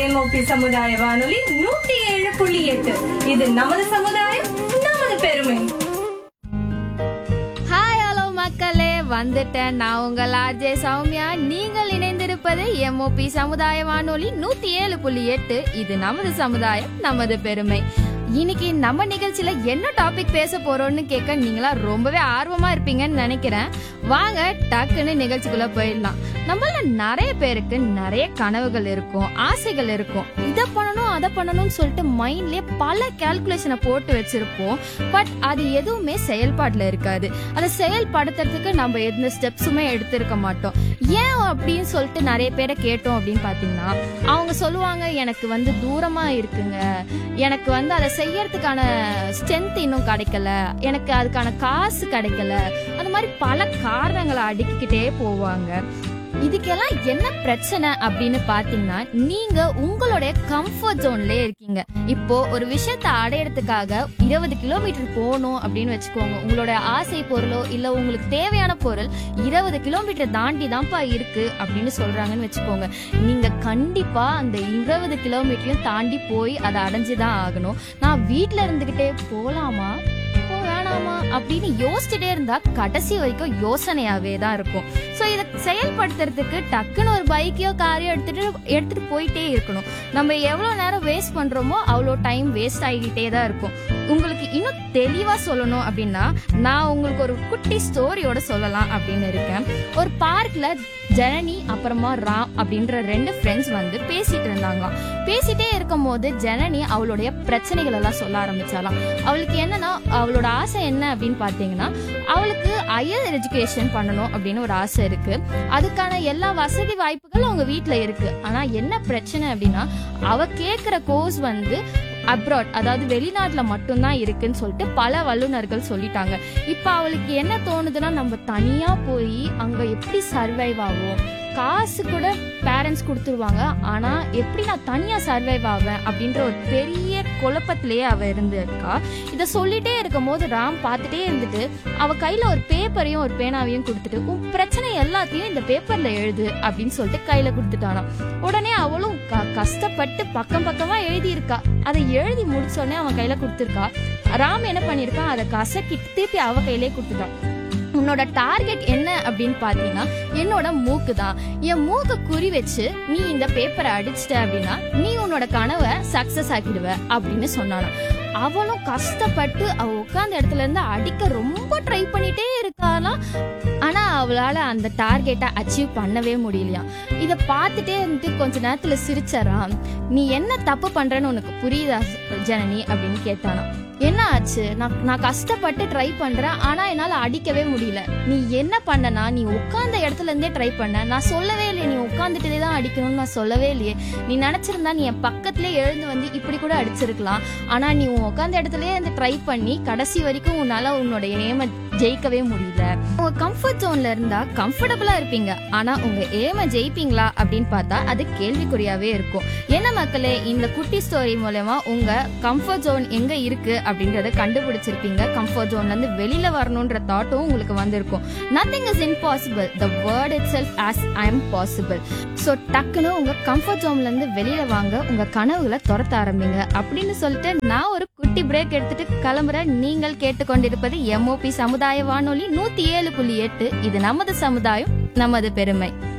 MOP சமுதாய வானொலி நூத்தி ஏழு புள்ளி எட்டு இது நமது சமுதாயம் நமது பெருமை ஹாய் ஹலோ மக்களே வந்துட்டேன் நான் உங்கள் ஆர்ஜே சௌமியா நீங்கள் இணைந்திருப்பது எம்ஓபி சமுதாய வானொலி நூத்தி ஏழு புள்ளி எட்டு இது நமது சமுதாயம் நமது பெருமை இன்னைக்கு நம்ம நிகழ்ச்சியில என்ன டாபிக் பேச போறோம்னு கேட்க நீங்களா ரொம்பவே ஆர்வமா இருப்பீங்கன்னு நினைக்கிறேன் வாங்க டக்குன்னு நிகழ்ச்சிக்குள்ள போயிடலாம் நம்மள நிறைய பேருக்கு நிறைய கனவுகள் இருக்கும் ஆசைகள் இருக்கும் இதை பண்ணணும் அதை பண்ணணும்னு சொல்லிட்டு மைண்ட்லயே பல கால்குலேஷனை போட்டு வச்சிருப்போம் பட் அது எதுவுமே செயல்பாட்டுல இருக்காது அதை செயல்படுத்துறதுக்கு நம்ம எந்த ஸ்டெப்ஸுமே எடுத்திருக்க மாட்டோம் ஏன் அப்படின்னு சொல்லிட்டு நிறைய பேரை கேட்டோம் அப்படின்னு பாத்தீங்கன்னா அவங்க சொல்லுவாங்க எனக்கு வந்து தூரமா இருக்குங்க எனக்கு வந்து அதை செய்யறதுக்கான ஸ்ட்ரென்த் இன்னும் கிடைக்கல எனக்கு அதுக்கான காசு கிடைக்கல அந்த மாதிரி பல காரணங்களை அடுக்கிக்கிட்டே போவாங்க இதுக்கெல்லாம் என்ன பிரச்சனை அப்படின்னு பாத்தீங்கன்னா நீங்க உங்களுடைய கம்ஃபர்ட் ஜோன்லயே இருக்கீங்க இப்போ ஒரு விஷயத்தை அடையறதுக்காக இருபது கிலோமீட்டர் போகணும் அப்படின்னு வச்சுக்கோங்க உங்களோட ஆசை பொருளோ இல்ல உங்களுக்கு தேவையான பொருள் இருபது கிலோமீட்டர் தாண்டி தான்ப்பா இருக்கு அப்படின்னு சொல்றாங்கன்னு வச்சுக்கோங்க நீங்க கண்டிப்பா அந்த இருபது கிலோமீட்டரையும் தாண்டி போய் அதை அடைஞ்சுதான் ஆகணும் நான் வீட்ல இருந்துகிட்டே போலாமா போ வேணாமா அப்படின்னு யோசிச்சுட்டே இருந்தா கடைசி வரைக்கும் யோசனையாவே தான் இருக்கும் ஸோ இதை செயல்படுத்துறதுக்கு டக்குன்னு ஒரு பைக்கையோ காரையோ எடுத்துட்டு எடுத்துட்டு போயிட்டே இருக்கணும் நம்ம எவ்வளோ நேரம் வேஸ்ட் பண்றோமோ அவ்வளோ டைம் வேஸ்ட் ஆகிக்கிட்டே தான் இருக்கும் உங்களுக்கு இன்னும் தெளிவா சொல்லணும் அப்படின்னா நான் உங்களுக்கு ஒரு குட்டி ஸ்டோரியோட சொல்லலாம் அப்படின்னு இருக்கேன் ஒரு பார்க்ல ஜனனி அப்புறமா ராம் அப்படின்ற ரெண்டு ஃப்ரெண்ட்ஸ் வந்து பேசிட்டு இருந்தாங்களாம் பேசிட்டே இருக்கும் போது ஜனனி அவளுடைய பிரச்சனைகள் எல்லாம் சொல்ல ஆரம்பிச்சாலாம் அவளுக்கு என்னன்னா அவளோட ஆசை என்ன அப்படின்னு பாத்தீங்கன்னா அவளுக்கு ஹையர் எஜுகேஷன் பண்ணணும் அப்படின்னு ஒரு ஆசை இருக்கு அதுக்கான எல்லா வசதி வாய்ப்புகளும் அவங்க வீட்ல இருக்கு ஆனா என்ன பிரச்சனை அப்படின்னா அவ கேக்குற கோர்ஸ் வந்து அப்ராட் அதாவது வெளிநாட்டுல மட்டும்தான் இருக்குன்னு சொல்லிட்டு பல வல்லுநர்கள் சொல்லிட்டாங்க இப்ப அவளுக்கு என்ன தோணுதுன்னா நம்ம தனியா போய் அங்க எப்படி சர்வைவ் ஆகும் காசு கூட பேரண்ட்ஸ் கொடுத்துருவாங்க ஆனா எப்படி நான் தனியா சர்வைவ் ஆவேன் அப்படின்ற ஒரு பெரிய குழப்பத்திலேயே அவ இருந்திருக்கா இத சொல்லிட்டே இருக்கும் போது ராம் பார்த்துட்டே இருந்துட்டு அவ கையில ஒரு பேப்பரையும் ஒரு பேனாவையும் கொடுத்துட்டு உன் பிரச்சனை எல்லாத்தையும் இந்த பேப்பர்ல எழுது அப்படின்னு சொல்லிட்டு கையில கொடுத்துட்டானாம் உடனே அவளும் க- கஷ்டப்பட்டு பக்கம் பக்கமா எழுதி இருக்கா அதை எழுதி முடிச்சோடனே அவன் கையில கொடுத்துருக்கா ராம் என்ன பண்ணிருக்கான் அதை கசக்கி திருப்பி அவ கையிலே கொடுத்துட்டான் உன்னோட டார்கெட் என்ன அப்படின்னு பாத்தீங்கன்னா என்னோட மூக்கு தான் என் மூக்க குறி வச்சு நீ இந்த பேப்பரை அடிச்சிட்ட அப்படின்னா நீ உன்னோட கனவை சக்சஸ் ஆக்கிடுவ அப்படின்னு சொன்னானாம் அவளும் கஷ்டப்பட்டு அவ உட்கார்ந்த இடத்துல இருந்து அடிக்க ரொம்ப ட்ரை பண்ணிட்டே இருக்காளாம் ஆனா அவளால அந்த டார்கெட்டை அச்சீவ் பண்ணவே முடியலையாம் இத பார்த்துட்டே இருந்துட்டு கொஞ்ச நேரத்துல சிரிச்சறான் நீ என்ன தப்பு பண்றன்னு உனக்கு புரியுதா ஜனனி அப்படின்னு கேட்டானாம் என்ன ஆச்சு நான் நான் கஷ்டப்பட்டு ட்ரை பண்றேன் ஆனா என்னால அடிக்கவே முடியல நீ என்ன பண்ணனா நீ உட்கார்ந்த இடத்துல இருந்தே ட்ரை பண்ண நான் சொல்லவே இல்லையே நீ உட்கார்ந்துட்டே தான் அடிக்கணும்னு நான் சொல்லவே இல்லையே நீ நினைச்சிருந்தா நீ என் பக்கத்திலே எழுந்து வந்து இப்படி கூட அடிச்சிருக்கலாம் ஆனா நீ உன் உட்கார்ந்த இடத்துலயே இருந்து ட்ரை பண்ணி கடைசி வரைக்கும் உன்னால உன்னோட ஏம ஜெயிக்கவே முடியல உங்க கம்ஃபர்ட் ஜோன்ல இருந்தா கம்ஃபர்டபுளா இருப்பீங்க ஆனா உங்க ஏம ஜெயிப்பீங்களா அப்படின்னு பார்த்தா அது கேள்விக்குறியாவே இருக்கும் என்ன மக்களே இந்த குட்டி ஸ்டோரி மூலமா உங்க கம்ஃபர்ட் ஜோன் எங்க இருக்கு அப்படின்றத கண்டுபிடிச்சிருப்பீங்க கம்ஃபர்ட் ஜோன்ல இருந்து வெளியில வரணும்ன்ற தாட்டும் உங்களுக்கு வந்திருக்கும் nothing is impossible the word itself as I am possible so டக்குன்னு உங்க கம்ஃபர்ட் ஜோன்ல இருந்து வெளியில வாங்க உங்க கனவுகளை துரத்த ஆரம்பிங்க அப்படின்னு சொல்லிட்டு நான் ஒரு குட்டி பிரேக் எடுத்துட்டு கிளம்புறேன் நீங்கள் கேட்டுக்கொண்டிருப்பது எம்ஓபி சமுதாய வானொலி நூத்தி ஏழு புள்ளி எட்டு இது நமது சமுதாயம் நமது பெருமை